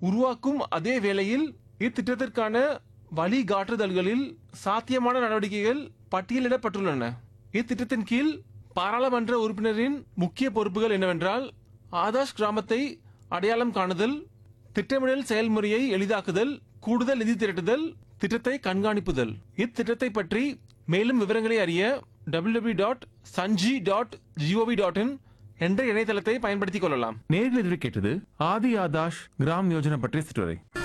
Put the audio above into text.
உருவாக்கும் அதே வேளையில் இத்திட்டத்திற்கான வழிகாட்டுதல்களில் சாத்தியமான நடவடிக்கைகள் பட்டியலிடப்பட்டுள்ளன இத்திட்டத்தின் கீழ் பாராளுமன்ற உறுப்பினரின் முக்கிய பொறுப்புகள் என்னவென்றால் ஆதாஷ் கிராமத்தை அடையாளம் காணுதல் திட்டமிடல் செயல்முறையை எளிதாக்குதல் கூடுதல் நிதி திரட்டுதல் திட்டத்தை கண்காணிப்புதல் இத்திட்டத்தை பற்றி மேலும் விவரங்களை அறிய www.sanji.gov.in dot Sanji dot GOV dot in என்ற இணையதளத்தை பயன்படுத்திக் கொள்ளலாம் நேரில் கேட்டது ஆதி ஆதாஷ் கிராம் யோஜனா பற்றிய சிற்றுரை